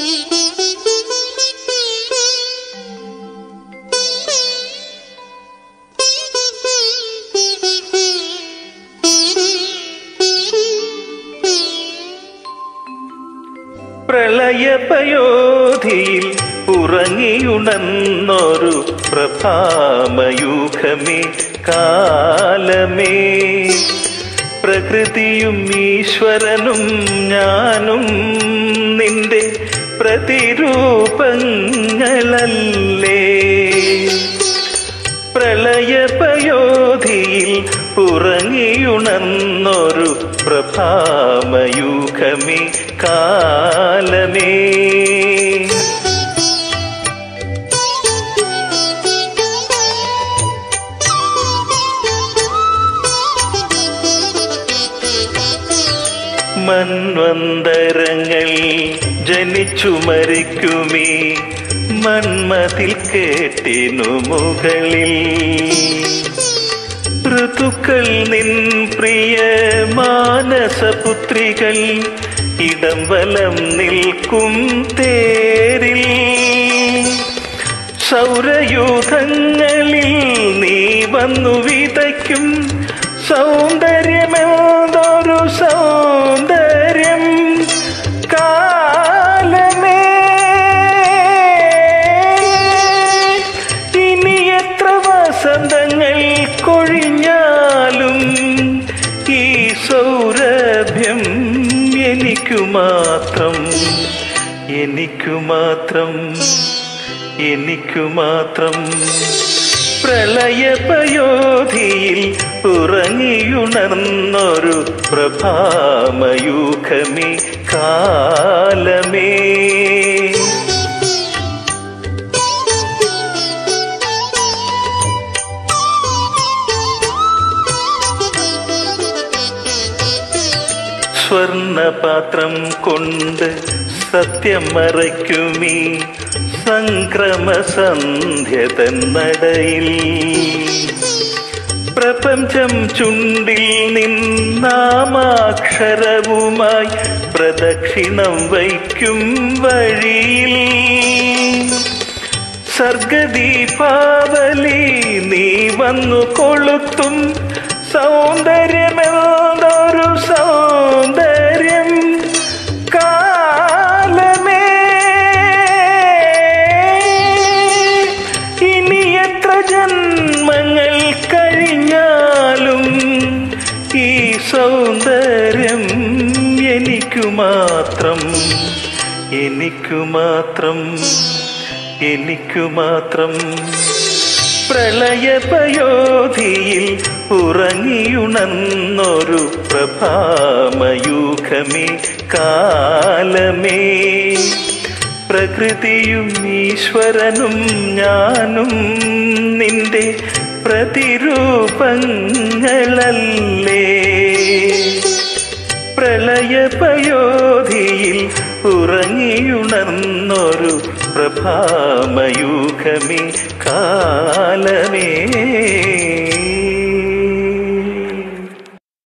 പ്രളയപയോധിയിൽ ഉറങ്ങിയുണർന്നൊരു പ്രഭാമയൂഖമേ കാലമേ പ്രകൃതിയും ഈശ്വരനും ഞാനും നിന്റെ പ്രതിരൂപങ്ങളല്ലേ പ്രളയപയോധിയിൽ ഉറങ്ങിയുണർന്നൊരു പ്രഭാമയൂഖമേ കാലമേ മൺവന്തരങ്ങൾ ജനിച്ചു മരിക്കുമീ മൺമതിൽ കേട്ടിനു മുകളിൽ ഋതുക്കൾ നിൻ പ്രിയ മാനസപുത്രികൾ ഇടം വലം നിൽക്കും തേരിൽ സൗരയൂഥങ്ങളിൽ നീ വന്നു വിതയ്ക്കും സൗന്ദര്യമെന്തൊരു സൗന്ദര്യം കാലമേ ഇനി എത്ര വസന്തങ്ങൾ കൊഴിഞ്ഞാലും ഈ സൗരഭ്യം എനിക്കു മാത്രം എനിക്കു മാത്രം എനിക്കു മാത്രം പ്രളയപയോധിയിൽ ഉറങ്ങിയുണർന്നൊരു പ്രഭാമയൂഖമേ കാലമേ സ്വർണപാത്രം കൊണ്ട് സത്യം മറയ്ക്കുമീ സംക്രമസന്ധ്യ തന്നടയിൽ പ്രപഞ്ചം ചുണ്ടിൽ നിന്നാമാക്ഷരവുമായി പ്രദക്ഷിണം വയ്ക്കും വഴിയിൽ സർഗദീപാവലി നീ വന്നു കൊളുത്തും സൗന്ദര്യമെന്തൊരു സൗന്ദര്യം കാലമേ ഇനി എത്ര ജന്മങ്ങൾ കഴിഞ്ഞാലും ഈ സൗന്ദര്യം എനിക്കു മാത്രം എനിക്കു മാത്രം എനിക്കു മാത്രം പ്രളയപയോധിയിൽ ഉറങ്ങിയുണർന്നൊരു പ്രഭാമയൂഖമേ കാലമേ പ്രകൃതിയും ഈശ്വരനും ഞാനും നിന്റെ പ്രതിരൂപങ്ങളല്ലേ പ്രളയപയോധിയിൽ ഉറങ്ങിയുണർന്നൊരു പ്രഭാമയൂഖമേ കാലമേ